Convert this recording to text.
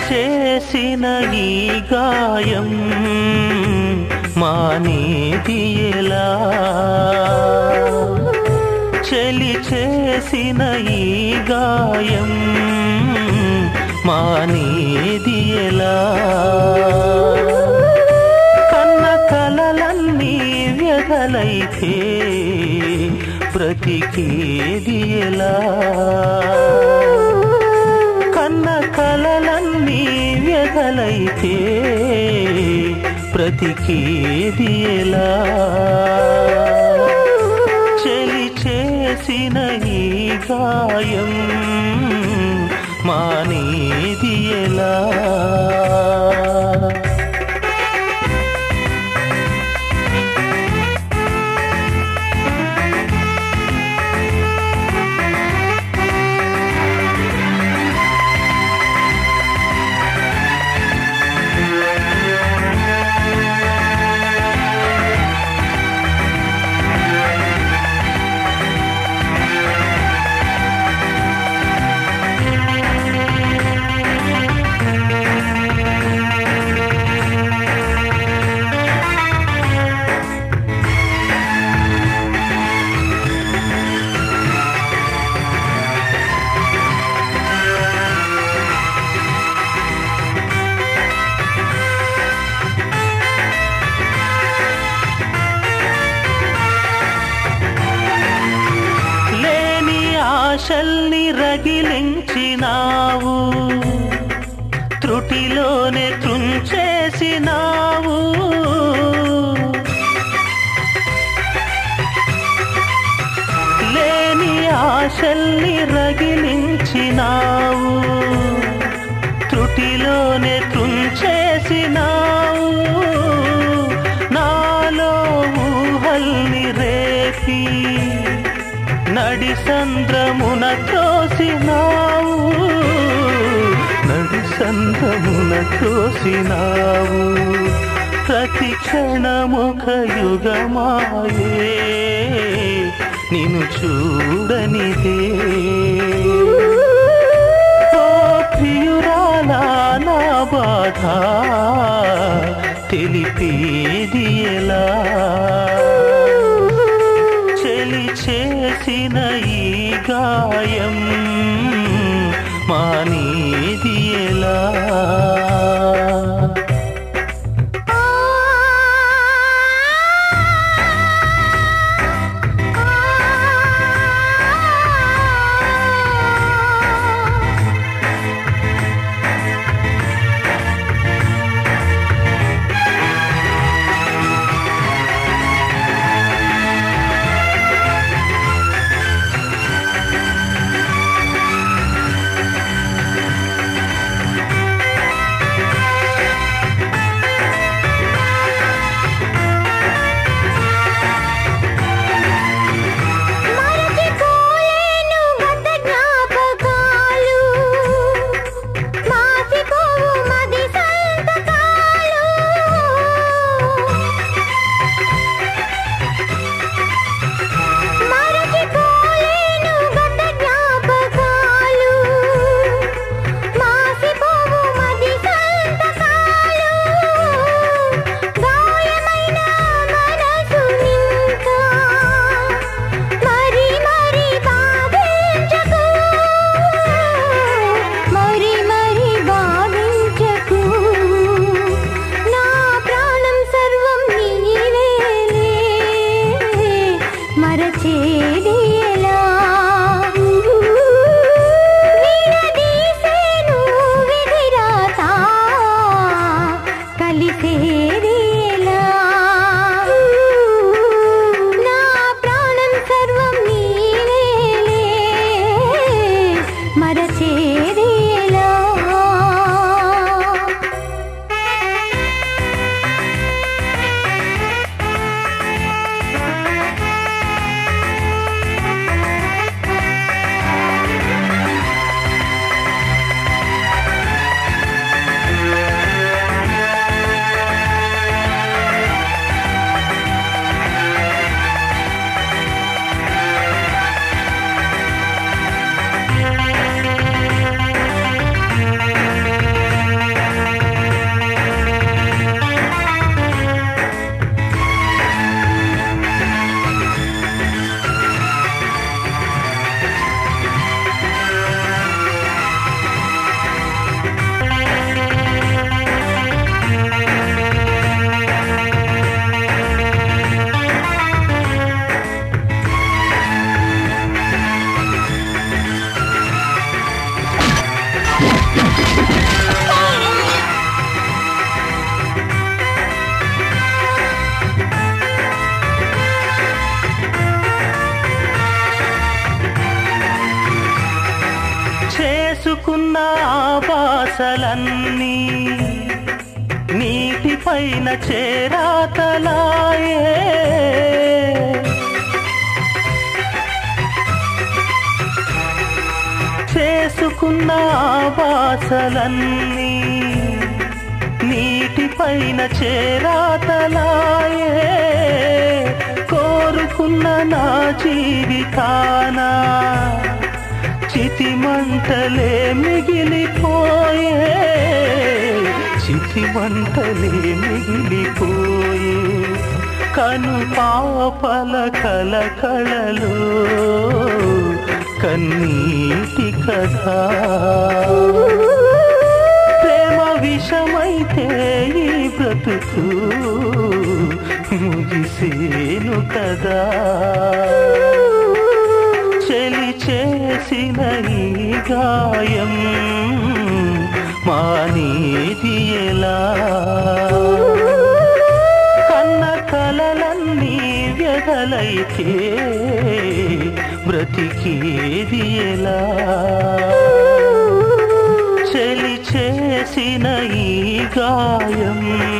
చేసిన ఈ గాయం మానేది ఎలా చెలి చేసిన ఈ గాయం మానేది ఎలా కన్న కలలన్నీ వ్యధలైతే బ్రతికేది ఎలా కన్న కలలన్నీ వ్యధలైతే బ్రతికేది ఎలా చెలి చేసిన ఈ గాయం మానేది ఎలా లేని ఆశల్ని రగిలించినావు త్రుటిలోనే తుంచేసినావు లేని ఆశల్ని రగిలించినావు త్రుటిలోనే తుంచేసినావు నాలో ఊహల్ని రేపి నడి సంద్రమున తోసినావు నడి సంద్రమున తోసినావు ప్రతి క్షణముఖ యుగమాయే నిన్ను చూడనిదే ఓ ప్రియురాలా నా బాధ తెలిపేది ఎలా చెలి చేసిన ఈ గాయం మానేది ఎలా మరచిపోలేను గత జ్ఞాపకాలు మాసిపోవు మది సంతకాలు మరచిపోలేను గత జ్ఞాపకాలు మాసిపోవు మది సంతకాలు గాయమైన మనసు ఇంకా మరి మరి బాధించకు మరి మరి బాధించకు నా ప్రాణం సర్వం నీవేలే మరచేది ఎలా విడదీసేను విధిరాత కలిసేది ఎలా నా ప్రాణం సర్వం నీవేలే మరచేది ఎలా ఆ బాసలన్నీ నీటిపైన చేరాతలాయే చేసుకున్న బాసలన్నీ నీటిపైన చేరాతలాయే కోరుకున్న నా జీవితాన చితి మంటలే మిగిలిపోయే చితి మంటలే మిగిలిపోయే కను పాపల కలకళలో కన్నీటి కదా ప్రేమ విషమైతే ఈ బ్రతుకు ముగిసేను కదా చెలి చేసిన ఈ గాయం మానేది ఎలా కన్న కలలన్నీ వ్యధలైతే బ్రతికేది ఎలా చెలి చేసిన ఈ గాయం